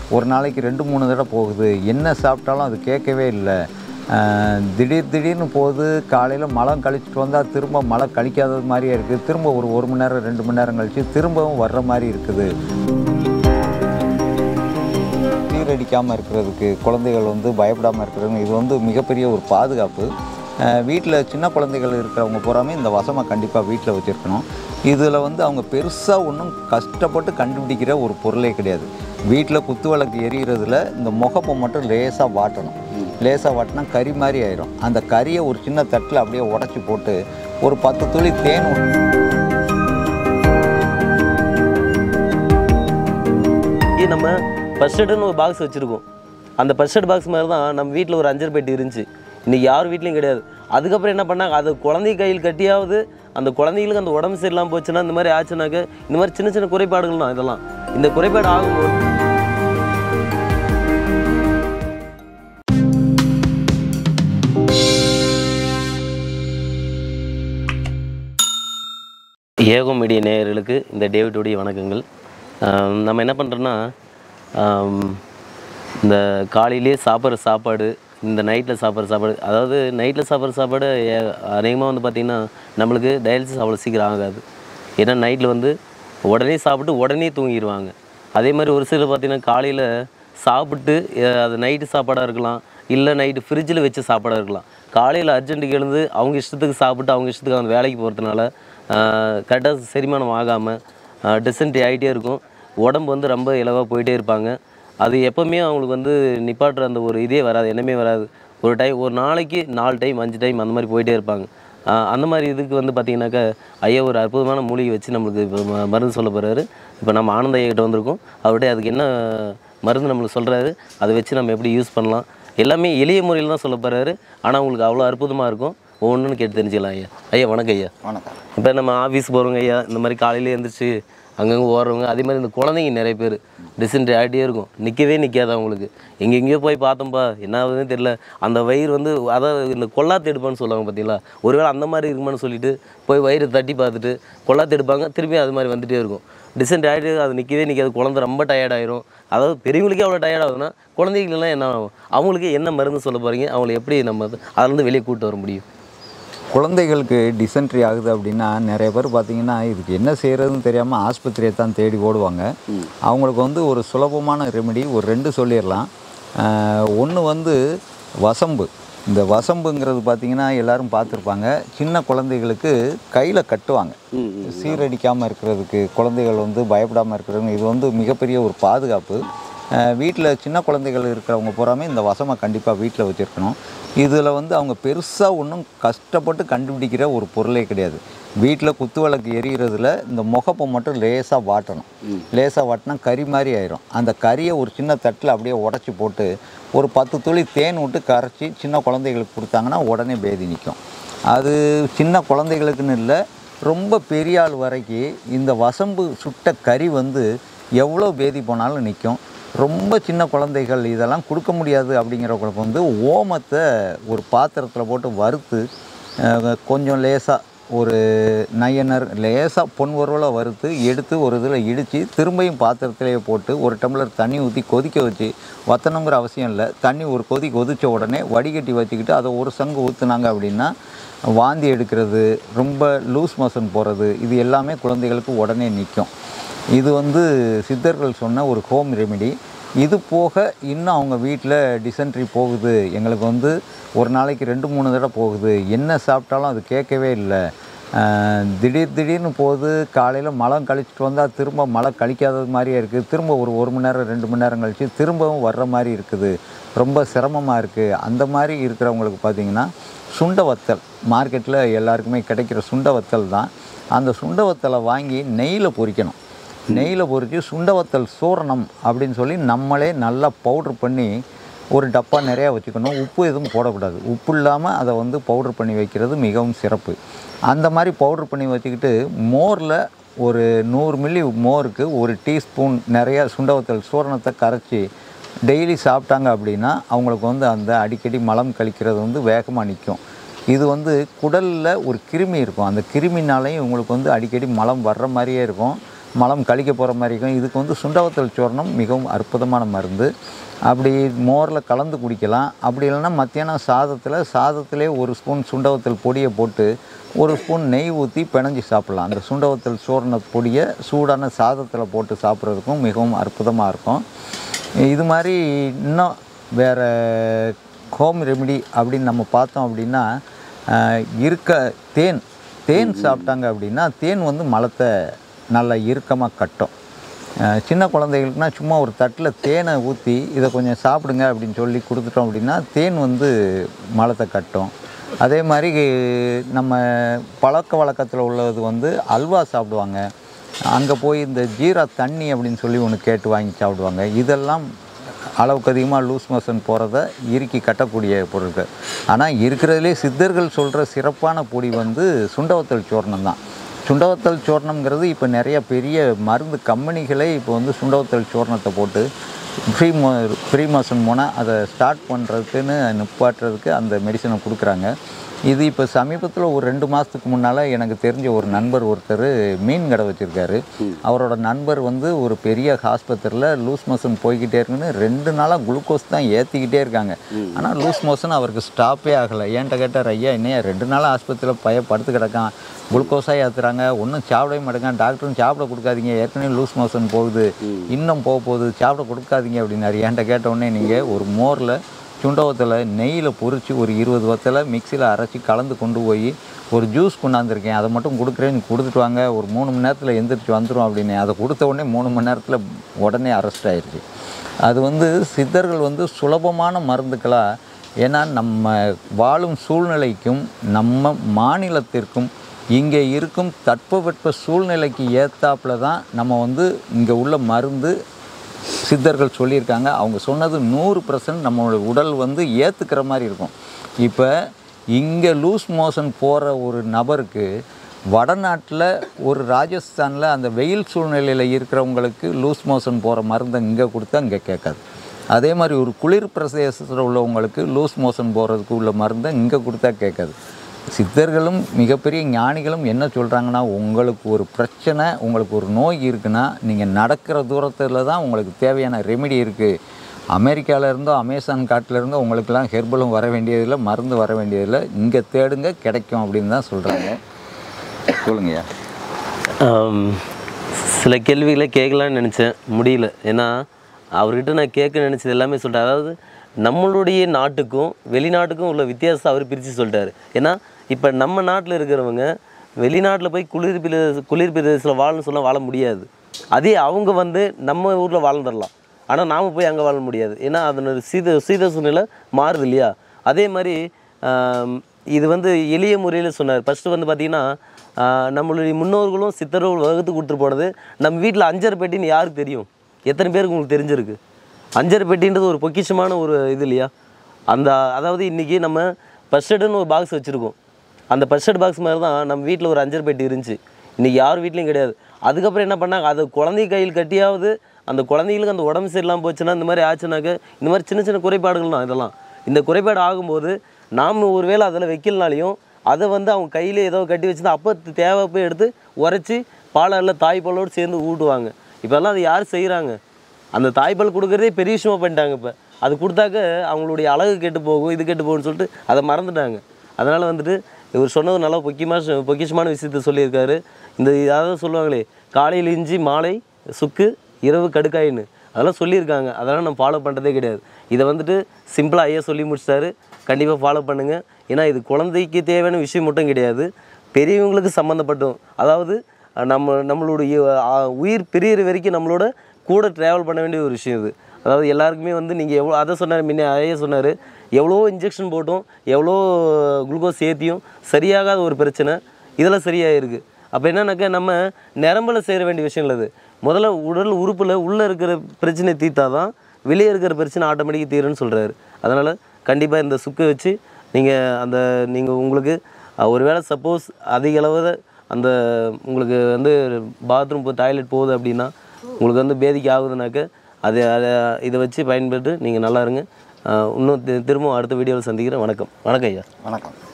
ஒரு நாளைக்கு ரெண்டு மூணு தடவை போகுது என்ன சாப்பிட்டாலும் அது கேட்கவே இல்லை ஆஹ் திடீர் திடீர்னு போகுது காலையில் மழை கழிச்சிட்டு வந்தால் திரும்ப மழை கழிக்காதது மாதிரியே இருக்குது திரும்ப ஒரு ஒரு மணி நேரம் ரெண்டு மணி நேரம் கழித்து திரும்பவும் வர்ற மாதிரி இருக்குது சீரடிக்காமல் இருக்கிறதுக்கு குழந்தைகள் வந்து பயப்படாமல் இருக்கிறதுக்கு இது வந்து மிகப்பெரிய ஒரு பாதுகாப்பு வீட்டில் சின்ன குழந்தைகள் இருக்கிறவங்க பூராமே இந்த வசமாக கண்டிப்பாக வீட்டில் வச்சுருக்கணும் இதில் வந்து அவங்க பெருசாக ஒன்றும் கஷ்டப்பட்டு கண்டுபிடிக்கிற ஒரு பொருளே கிடையாது வீட்டில் குத்து விளக்கு எரியிறதுல இந்த முகப்பை மட்டும் லேசாக வாட்டணும் லேசாக வாட்டினா கறி மாதிரி ஆயிரும் அந்த கறியை ஒரு சின்ன தட்டில் அப்படியே உடச்சி போட்டு ஒரு பத்து துளி தேன் ஊத்தி- இது நம்ம ஃபர்ஸ்ட் எய்டுன்னு ஒரு பாக்ஸ் வச்சுருக்கோம் அந்த ஃபர்ஸ்ட் எய்ட் பாக்ஸ் மாதிரி தான் நம்ம வீட்டில் ஒரு அஞ்சரை பெட்டி இருந்துச்சு இன்னைக்கு யார் வீட்லையும் கிடையாது அதுக்கப்புறம் என்ன பண்ணாங்க அது குழந்தை கையில் கட்டியாவது அந்த குழந்தைகளுக்கு அந்த உடம்பு சரியில்லாமல் போச்சுன்னா இந்த மாதிரி ஆச்சுனாக்க இந்த மாதிரி சின்ன சின்ன குறைபாடுகள் தான் இதெல்லாம் இந்த குறைபாடு ஆகும்போது ஏகோ மீடியா நேயர்களுக்கு இந்த டேவிட்டுடைய வணக்கங்கள் ஆம், நம்ம என்ன பண்ணுறோன்னா இந்த காலையிலேயே சாப்பிட்ற சாப்பாடு இந்த நைட்டில் சாப்பிட்ற சாப்பாடு அதாவது நைட்டில் சாப்பிட்ற சாப்பாடு அநேகமாக வந்து பார்த்திங்கன்னா நம்மளுக்கு டயாலிசிஸ் அவ்வளோ சீக்கிரம் ஆகாது ஏன்னா நைட்டில் வந்து உடனே சாப்பிட்டு உடனே தூங்கிடுவாங்க அதே மாதிரி ஒரு சிலர் பார்த்திங்கன்னா காலையில் சாப்பிட்டு அஹ், அது நைட்டு சாப்பாடாக இருக்கலாம் இல்லை நைட்டு ஃப்ரிட்ஜில் வச்ச சாப்பாடாக இருக்கலாம் காலையில் அர்ஜென்ட்டுக்கு எழுந்து அவங்க இஷ்டத்துக்கு சாப்பிட்டு அவங்க இஷ்டத்துக்கு அந்த வேலைக்கு போகிறதுனால கரெக்டாக செரிமானம் ஆகாமல் டிசென்ட்ரி ஆகிட்டே இருக்கும் உடம்பு வந்து ரொம்ப இலவாக போயிட்டே இருப்பாங்க அது எப்போவுமே அவங்களுக்கு வந்து நிப்பாட்டுற அந்த ஒரு இதே வராது எண்ணமே வராது ஒரு டைம் ஒரு நாளைக்கு நாலு டைம் அஞ்சு டைம் அந்த மாதிரி போயிட்டே இருப்பாங்க ஆஹ் அந்த மாதிரி இதுக்கு வந்து பார்த்தீங்கன்னாக்கா ஐயா ஒரு அற்புதமான மூலிகை வச்சு நம்மளுக்கு இப்போ ம- மருந்து சொல்ல போகிறாரு இப்போ நம்ம ஆனந்த ஐயா கிட்ட வந்திருக்கோம் அவர்கிட்ட அதுக்கு என்ன மருந்து நம்மளுக்கு சொல்கிறாரு அதை வச்சு நம்ம எப்படி யூஸ் பண்ணலாம் எல்லாமே எளிய முறையில் தான் சொல்ல போகிறாரு ஆனால் உங்களுக்கு அவ்வளோ அற்புதமாக இருக்கும் ஒவ்வொன்றுன்னு கேட்டு தெரிஞ்சுக்கலாம் ஐயா ஐயா வணக்கம் ஐயா வணக்கம் இப்போ நம்ம ஆஃபீஸ் போகிறவங்க ஐயா இந்த மாதிரி காலையில எழுந்திரிச்சு அங்கங்கே ஓடுறவங்க அதே மாதிரி இந்த குழந்தைங்க நிறைய பேர் டிசென்ட்ரி ஆகிட்டே இருக்கும் நிற்கவே நிற்காது அவங்களுக்கு எங்கெங்கேயோ போய் பார்த்தோம்ப்பா என்ன ஆகுதுன்னு தெரியல அந்த வயிறு வந்து அதாவது இந்த கொல்லாத்து எடுப்பான்னு சொல்லுவாங்க பார்த்தீங்களா ஒருவேளை அந்த மாதிரி இருக்குமான்னு சொல்லிட்டு போய் வயிறு தட்டி பார்த்துட்டு கொல்லாத்து எடுப்பாங்க திருப்பி அது மாதிரி வந்துட்டே இருக்கும் டிசென்ட்ரி ஆகிட்டு அது நிற்கவே நிற்காது குழந்தை ரொம்ப tired ஆயிரும் அதாவது பெரியவங்களுக்கே அவ்வளோ டயர்ட் ஆகுதுன்னா குழந்தைகளுக்கெல்லாம் என்ன ஆகும் அவங்களுக்கு என்ன மருந்து சொல்ல போகிறீங்க அவங்களை எப்படி நம்ம அதுலேருந்து வெளியே கூட்டு வர முடியும் குழந்தைகளுக்கு டிசென்ட்ரி ஆகுது அப்படின்னா நிறைய பேர் பார்த்தீங்கன்னா இதுக்கு என்ன செய்கிறதுன்னு தெரியாமல் ஆஸ்பத்திரியை தான் தேடி ஓடுவாங்க அவங்களுக்கு வந்து ஒரு சுலபமான ரெமெடி ஒரு ரெண்டு சொல்லிடலாம் ஒன்று வந்து வசம்பு இந்த வசம்புங்கிறது பார்த்தீங்கன்னா எல்லாரும் பார்த்துருப்பாங்க சின்ன குழந்தைகளுக்கு கையில் கட்டுவாங்க சீரடிக்காமல் இருக்கிறதுக்கு குழந்தைகள் வந்து பயப்படாமல் இருக்கிறதுக்கு இது வந்து மிகப்பெரிய ஒரு பாதுகாப்பு வீட்டில் சின்ன குழந்தைகள் இருக்கிறவங்க பூராமே இந்த வசமை கண்டிப்பாக வீட்டில் வச்சுருக்கணும் இதில் வந்து அவங்க பெருசாக ஒன்றும் கஷ்டப்பட்டு கண்டுபிடிக்கிற ஒரு பொருளே கிடையாது வீட்டில் குத்து விளக்கு எரியிறதுல இந்த முகப்பை மட்டும் லேசாக வாட்டணும் லேசாக வாட்டினா கறி மாதிரி ஆயிரும் அந்த கறியை ஒரு சின்ன தட்டில் அப்படியே உடச்சி போட்டு ஒரு பத்து துளி தேன் விட்டு கரைச்சி சின்ன குழந்தைகளுக்கு கொடுத்தாங்கன்னா உடனே பேதி நிற்கும் அது சின்ன குழந்தைகளுக்குன்னு இல்லை ரொம்ப பெரிய ஆள் வரைக்கும் இந்த வசம்பு சுட்ட கறி வந்து எவ்வளோ பேதி போனாலும் நிற்கும் ரொம்ப சின்ன குழந்தைகள் இதெல்லாம் கொடுக்க முடியாது அப்படிங்கிறவங்களுக்கு வந்து ஓமத்தை ஒரு பாத்திரத்தில் போட்டு வறுத்து அஹ், கொஞ்சம் லேசாக ஒரு நயனர் லேசாக பொன் உருவில் வறுத்து எடுத்து ஒரு இதில் இடித்து திரும்பியும் பாத்திரத்திலேயே போட்டு ஒரு டம்ளர் தண்ணி ஊற்றி கொதிக்க வச்சு வத்தணுங்கிற அவசியம் இல்லை தண்ணி ஒரு கொதி கொதித்த உடனே வடிகட்டி வச்சுக்கிட்டு அதை ஒரு சங்கு ஊற்றுனாங்க அப்படின்னா வாந்தி எடுக்கிறது ரொம்ப லூஸ் மோஷன் போகிறது இது எல்லாமே குழந்தைகளுக்கு உடனே நிற்கும் இது வந்து சித்தர்கள் சொன்ன ஒரு ஹோம் ரெமெடி இது போக இன்னும் அவங்க வீட்டில் டிசென்ட்ரி போகுது எங்களுக்கு வந்து ஒரு நாளைக்கு ரெண்டு மூணு தடவை போகுது என்ன சாப்பிட்டாலும் அது கேட்கவே இல்லை ஆஹ் திடீர் திடீர்னு போகுது காலையில் மழை கழிச்சிட்டு வந்தால் திரும்ப மழை கழிக்காதது மாதிரியே இருக்குது திரும்ப ஒரு ஒரு மணி நேரம் ரெண்டு மணி நேரம் கழித்து திரும்பவும் வர்ற மாதிரி இருக்குது ரொம்ப சிரமமாக இருக்குது அந்த மாதிரி இருக்கிறவங்களுக்கு பார்த்தீங்கன்னா சுண்ட வத்தல் மார்க்கெட்டில் எல்லாருக்குமே கிடைக்கிற சுண்ட வத்தல் தான் அந்த சுண்ட வத்தலை வாங்கி நெய்யில் பொரிக்கணும் நெய்யில் பொரித்து சுண்டவத்தல் சூரணம் அப்படின்னு சொல்லி நம்மளே நல்லா பவுட்ரு பண்ணி ஒரு டப்பா நிறையா வச்சுக்கணும் உப்பு எதுவும் போடக்கூடாது உப்பு இல்லாமல் அதை வந்து பவுட்ரு பண்ணி வைக்கிறது மிகவும் சிறப்பு அந்த மாதிரி பவுட்ரு பண்ணி வச்சுக்கிட்டு மோரில் ஒரு நூறு மில்லி மோருக்கு ஒரு டீஸ்பூன் நிறையா சுண்டவத்தல் சூரணத்தை கரைச்சி டெய்லி சாப்பிட்டாங்க அப்படின்னா அவங்களுக்கு வந்து அந்த அடிக்கடி மலம் கழிக்கிறது வந்து வேகமாக நிற்கும் இது வந்து குடலில் ஒரு கிருமி இருக்கும் அந்த கிருமினாலையும் உங்களுக்கு வந்து அடிக்கடி மலம் வர்ற மாதிரியே இருக்கும் மலம் கழிக்க போகிற மாதிரி இருக்கும் இதுக்கு வந்து சுண்டவத்தல் சூர்ணம் மிகவும் அற்புதமான மருந்து அப்படி மோரில் கலந்து குடிக்கலாம் அப்படி இல்லைன்னா மத்தியானம் சாதத்தில் சாதத்திலே ஒரு ஸ்பூன் சுண்டவத்தல் பொடியை போட்டு ஒரு ஸ்பூன் நெய் ஊற்றி பிணைஞ்சி சாப்பிட்லாம் அந்த சுண்டவத்தல் சூர்ண பொடியை சூடான சாதத்தில் போட்டு சாப்பிட்றதுக்கும் மிகவும் அற்புதமாக இருக்கும் இது மாதிரி இன்னும் வேறு ஹோம் ரெமிடி அப்படின்னு நம்ம பார்த்தோம் அப்படின்னா ஆஹ், இருக்க தேன் தேன் சாப்பிட்டாங்க அப்படின்னா தேன் வந்து மலத்தை நல்லா இறுக்கமாக கட்டும் ஆஹ், சின்ன குழந்தைகளுக்குனா சும்மா ஒரு தட்டில் தேனை ஊற்றி இதை கொஞ்சம் சாப்பிடுங்க அப்படின்னு சொல்லி கொடுத்துட்டோம் அப்படின்னா தேன் வந்து மலத்தை கட்டும் அதே மாதிரி நம்ம பழக்க வழக்கத்தில் உள்ளது வந்து அல்வா சாப்பிடுவாங்க அங்கே போய் இந்த ஜீரா தண்ணி அப்படின்னு சொல்லி ஒன்று கேட்டு வாங்கி சாப்பிடுவாங்க இதெல்லாம் அளவுக்கு அதிகமாக லூஸ் மோஷன் போகிறத இறுக்கி கட்டக்கூடிய பொருட்கள் ஆனால் இருக்கிறதுலே சித்தர்கள் சொல்கிற சிறப்பான பொடி வந்து சுண்டவத்தல் சூர்ணம் தான் சுண்டவத்தல் சூர்ணம்ங்கிறது இப்போ நிறைய பெரிய மருந்து கம்பெனிகளே இப்போ வந்து சுண்டவத்தல் சூர்ணத்தை போட்டு ஃப்ரீ மோ ஃப்ரீ மோஷன் போனால் அதை ஸ்டார்ட் பண்ணுறதுக்குன்னு நிப்பாட்டுறதுக்கு அந்த மெடிசனை கொடுக்குறாங்க இது இப்போ சமீபத்தில் ஒரு ரெண்டு மாதத்துக்கு முன்னால் எனக்கு தெரிஞ்ச ஒரு நண்பர் ஒருத்தர் மீன் கடை வச்சுருக்காரு அவரோட நண்பர் வந்து ஒரு பெரிய ஹாஸ்பத்திரியில் லூஸ் மோஷன் போய்கிட்டே இருக்குன்னு ரெண்டு நாளாக குளுக்கோஸ் தான் ஏற்றிக்கிட்டே இருக்காங்க ஆனால் லூஸ் மோஷன் அவருக்கு ஸ்டாப்பே ஆகலை ஏன்ட்ட கேட்டார் ஐயா என்னையா ரெண்டு நாளாக ஆஸ்பத்திரியில் பைய படுத்து கிடக்கான் குளுக்கோஸாக ஏற்றுறாங்க ஒன்றும் சாப்பிடவே மாட்டேங்க டாக்டரும் சாப்பிட கொடுக்காதீங்க ஏற்கனவே லூஸ் மோஷன் போகுது இன்னும் போக போகுது சாப்பிட கொடுக்காதீங்க அப்படின்னாரு என்கிட்ட கேட்ட உடனே நீங்கள் ஒரு மோரில் சுண்டவத்தில் நெய்யில் பொரித்து ஒரு இருபது வத்தில் மிக்சியில் அரைச்சி கலந்து கொண்டு போய் ஒரு ஜூஸ் கொண்டாந்துருக்கேன் அதை மட்டும் கொடுக்குறேன் நீ கொடுத்துட்டு வாங்க ஒரு மூணு மணி நேரத்தில் எந்திரிச்சு வந்துடும் அப்படின்னு அதை கொடுத்த உடனே மூணு மணி நேரத்தில் உடனே அரெஸ்ட் ஆயிடுச்சு அது வந்து சித்தர்கள் வந்து சுலபமான மருந்துக்களாக ஏன்னா நம்ம வாழும் சூழ்நிலைக்கும் நம்ம மாநிலத்திற்கும் இங்கே இருக்கும் தட்பவெட்ப சூழ்நிலைக்கு ஏத்தாப்புல தான் நம்ம வந்து இங்கே உள்ள மருந்து சித்தர்கள் சொல்லியிருக்காங்க அவங்க சொன்னது நூறு பர்சன்ட் நம்மளோட உடல் வந்து ஏற்றுக்கிற மாதிரி இருக்கும் இப்போ இங்கே லூஸ் மோஷன் போகிற ஒரு நபருக்கு வடநாட்டில் ஒரு ராஜஸ்தானில் அந்த வெயில் சூழ்நிலையில் இருக்கிறவங்களுக்கு லூஸ் மோஷன் போகிற மருந்தை இங்கே கொடுத்தா இங்கே கேட்காது அதே மாதிரி ஒரு குளிர் பிரதேசத்தில் உள்ளவங்களுக்கு லூஸ் மோஷன் போகிறதுக்கு உள்ள மருந்தை இங்கே கொடுத்தா கேட்காது சித்தர்களும் மிகப்பெரிய ஞானிகளும் என்ன சொல்கிறாங்கன்னா உங்களுக்கு ஒரு பிரச்சனை உங்களுக்கு ஒரு நோய் இருக்குன்னா நீங்கள் நடக்கிற தூரத்தில் தான் உங்களுக்கு தேவையான ரெமெடி இருக்குது அமெரிக்காவில் இருந்தோ அமேசான் காட்டில் இருந்தோ உங்களுக்கெல்லாம் ஹெர்பலும் வர வேண்டியதில்லை மருந்து வர வேண்டியதில்லை இங்கே தேடுங்க கிடைக்கும் அப்படின்னு தான் சொல்கிறாங்க சொல்லுங்கய்யா ஆம், சில கேள்விகளை கேட்கலான்னு நினச்சேன் முடியல ஏன்னா அவர்கிட்ட நான் கேட்க நினச்சது எல்லாமே சொல்லிட்டேன் அதாவது நம்மளுடைய நாட்டுக்கும் வெளிநாட்டுக்கும் உள்ள வித்தியாசத்தை அவர் பிரித்து சொல்லிட்டாரு ஏன்னா இப்போ நம்ம நாட்டில் இருக்கிறவங்க வெளிநாட்டில் போய் குளிர் பிரதேச குளிர் பிரதேசத்தில் வாழணும்னு சொல்ல வாழ முடியாது அதே அவங்க வந்து நம்ம ஊரில் வாழ்ந்துடலாம் ஆனால் நாம் போய் அங்கே வாழ முடியாது ஏன்னா அதனோட சீத சீத சூழ்நிலை மாறுது இல்லையா அதே மாதிரி ஆம், இது வந்து எளிய முறையில் சொன்னார் ஃபஸ்ட்டு வந்து பார்த்திங்கன்னா ஆஹ் நம்மளுடைய முன்னோர்களும் சித்தர்கள் வகுத்து கொடுத்துட்டு போனது நம்ம வீட்டில் அஞ்சரை பெட்டின்னு யாருக்கு தெரியும் எத்தனை பேருக்கு உங்களுக்கு தெரிஞ்சிருக்கு அஞ்சரை பெட்டின்றது ஒரு பொக்கிஷமான ஒரு இது இல்லையா அந்த அதாவது இன்றைக்கி நம்ம பஸ்டர்டுன்னு ஒரு பாக்ஸ் வச்சுருக்கோம் அந்த பஸ்டர்ட் பாக்ஸ் மாதிரி தான் நம்ம வீட்டில் ஒரு அஞ்சரை பெட்டி இருந்துச்சு இன்றைக்கி யார் வீட்லையும் கிடையாது அதுக்கப்புறம் என்ன பண்ணாங்க அது குழந்தை கையில் கட்டியாவது அந்த குழந்தைங்களுக்கு அந்த உடம்பு சரியில்லாமல் போச்சுன்னா இந்த மாதிரி ஆச்சுனாக்க இந்த மாதிரி சின்ன சின்ன குறைபாடுகள் தான் இதெல்லாம் இந்த குறைபாடு ஆகும்போது நாம் ஒருவேளை அதில் வைக்கலனாலையும் அதை வந்து அவங்க கையில் ஏதோ கட்டி வச்சுருந்தா அப்போ தேவை போய் எடுத்து உரைச்சி பாலாரில் தாய்ப்பாலோடு சேர்ந்து ஊட்டுவாங்க இப்போல்லாம் அது யார் செய்கிறாங்க அந்த தாய்ப்பால் கொடுக்குறதே பெரிய விஷயமா பண்ணிட்டாங்க இப்போ அது கொடுத்தாக்க அவங்களுடைய அழகு கெட்டு போகும் இது கெட்டு போகும்னு சொல்லிட்டு அதை மறந்துட்டாங்க அதனால் வந்துட்டு இவர் சொன்னது நல்லா பொக்கியமாக பொக்கிஷமான விஷயத்த சொல்லியிருக்காரு இந்த அதாவது சொல்லுவாங்களே காலையில் இஞ்சி மாலை சுக்கு இரவு கடுக்காயின்னு அதெல்லாம் சொல்லியிருக்காங்க அதெல்லாம் நம்ம ஃபாலோ பண்ணுறதே கிடையாது இதை வந்துட்டு சிம்பிளாக ஐயா சொல்லி முடிச்சிட்டாரு கண்டிப்பாக ஃபாலோ பண்ணுங்கள் ஏன்னா இது குழந்தைக்கு தேவையான விஷயம் மட்டும் கிடையாது பெரியவங்களுக்கு சம்மந்தப்பட்டும் அதாவது அஹ், நம்ம நம்மளுடைய அஹ், உயிர் பிரியற வரைக்கும் நம்மளோட கூட ட்ராவல் பண்ண வேண்டிய ஒரு விஷயம் இது அதாவது எல்லாருக்குமே வந்து நீங்கள் எவ்வளோ அதை சொன்னார் முன்னே ஐயா சொன்னார் எவ்வளோ இன்ஜெக்ஷன் போட்டும் எவ்வளோ குளுக்கோஸ் ஏற்றியும் சரியாகாத ஒரு பிரச்சனை இதெல்லாம் சரியாயிருக்கு அப்போ என்னன்னாக்கா நம்ம நரம்பில் செய்ய வேண்டிய விஷயம் இல்லை அது முதல்ல உடல் உறுப்பில் உள்ளே இருக்கிற பிரச்சனை தீர்த்தா தான் வெளியே இருக்கிற பிரச்சனை ஆட்டோமேட்டிக்காக தீரும்னு சொல்கிறாரு அதனால் கண்டிப்பாக இந்த சுக்கை வச்சு நீங்கள் அந்த நீங்கள் உங்களுக்கு அஹ், ஒருவேளை சப்போஸ் அதிக அளவில் அந்த உங்களுக்கு வந்து பாத்ரூம் போ டாய்லெட் போகுது அப்படின்னா உங்களுக்கு வந்து பேதிக்கு ஆகுதுனாக்க அது அதை இதை வச்சு பயன்பட்டு நீங்கள் நல்லா இருங்க அஹ், இன்னும் தி- திரும்பவும் அடுத்த வீடியோவில் சந்திக்கிறேன் வணக்கம் வணக்கம் ஐயா வணக்கம்